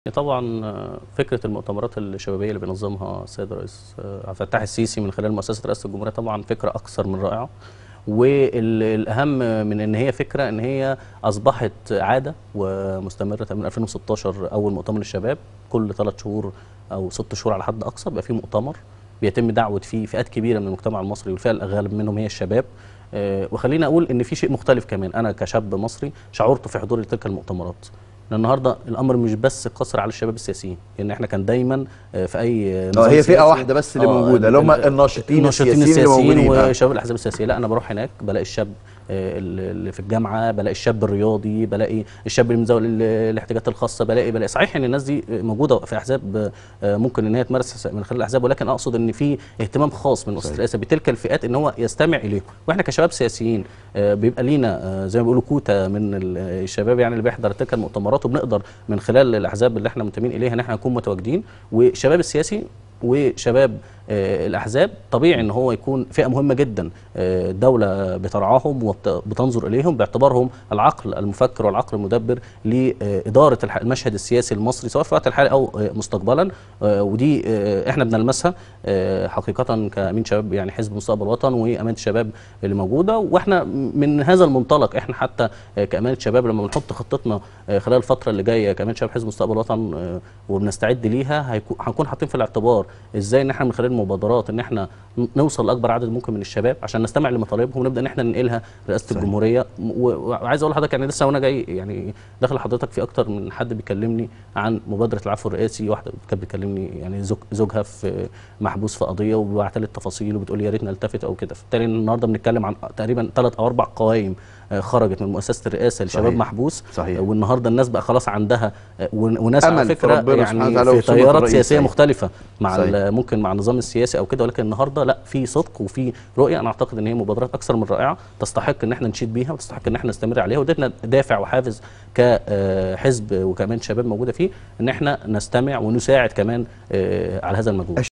طبعا فكره المؤتمرات الشبابيه اللي بينظمها السيد الرئيس عبد الفتاح السيسي من خلال مؤسسه رئاسه الجمهوريه طبعا فكره اكثر من رائعه والاهم من ان هي فكره ان هي اصبحت عاده ومستمره من 2016 اول مؤتمر للشباب كل ثلاث شهور او ست شهور على حد اقصى بيبقى في مؤتمر بيتم دعوه فيه فئات كبيره من المجتمع المصري والفئه الاغلب منهم هي الشباب أه وخليني اقول ان في شيء مختلف كمان انا كشاب مصري شعرت في حضوري لتلك المؤتمرات لان النهارده الامر مش بس قصر على الشباب السياسيين لان احنا كان دايما في اي اه هي فئه واحده بس اللي موجوده اللي هم الناشطين الناشطين السياسيين, السياسيين اللي موجودين وشباب الاحزاب السياسيه لا انا بروح هناك بلاقي الشاب اللي في الجامعه بلاقي الشاب الرياضي بلاقي الشاب اللي ذوي الاحتياجات الخاصه بلاقي بلاقي صحيح ان الناس دي موجوده في احزاب ممكن ان هي تمارس من خلال الاحزاب ولكن اقصد ان في اهتمام خاص من مؤسسه الرئاسه بتلك الفئات ان هو يستمع اليهم واحنا كشباب سياسيين بيبقى لينا زي ما بيقولوا كوتا من الشباب يعني اللي بيحضر تلك المؤتمرات وبنقدر من خلال الاحزاب اللي احنا منتمين اليها ان احنا نكون متواجدين والشباب السياسي وشباب الاحزاب طبيعي ان هو يكون فئه مهمه جدا الدوله بترعاهم وبتنظر اليهم باعتبارهم العقل المفكر والعقل المدبر لاداره المشهد السياسي المصري سواء في الوقت الحالي او مستقبلا ودي احنا بنلمسها حقيقه كامين شباب يعني حزب مستقبل وطن وامانه الشباب اللي موجوده واحنا من هذا المنطلق احنا حتى كامانه شباب لما بنحط خطتنا خلال الفتره اللي جايه كامانه شباب حزب مستقبل وطن وبنستعد ليها هنكون حاطين في الاعتبار ازاي ان احنا من خلال المبادرات ان احنا نوصل لاكبر عدد ممكن من الشباب عشان نستمع لمطالبهم ونبدا ان احنا ننقلها رئاسه صحيح. الجمهوريه وعايز اقول لحضرتك يعني لسه وانا جاي يعني داخل حضرتك في اكتر من حد بيكلمني عن مبادره العفو الرئاسي واحده كانت بتكلمني يعني زوج زوجها في محبوس في قضيه وبعت لي التفاصيل وبتقول لي يا ريت نلتفت او كده فبالتالي النهارده بنتكلم عن تقريبا ثلاث او اربع قوائم خرجت من مؤسسه الرئاسه لشباب صحيح. محبوس صحيح. والنهارده الناس بقى خلاص عندها وناس على فكره يعني في تيارات سياسيه صحيح. مختلفه مع ممكن مع النظام السياسي او كده ولكن النهارده لا في صدق وفي رؤيه انا اعتقد ان هي مبادرات اكثر من رائعه تستحق ان احنا نشيد بيها وتستحق ان احنا نستمر عليها وادتنا دافع وحافز كحزب وكمان شباب موجوده فيه ان احنا نستمع ونساعد كمان على هذا المجهود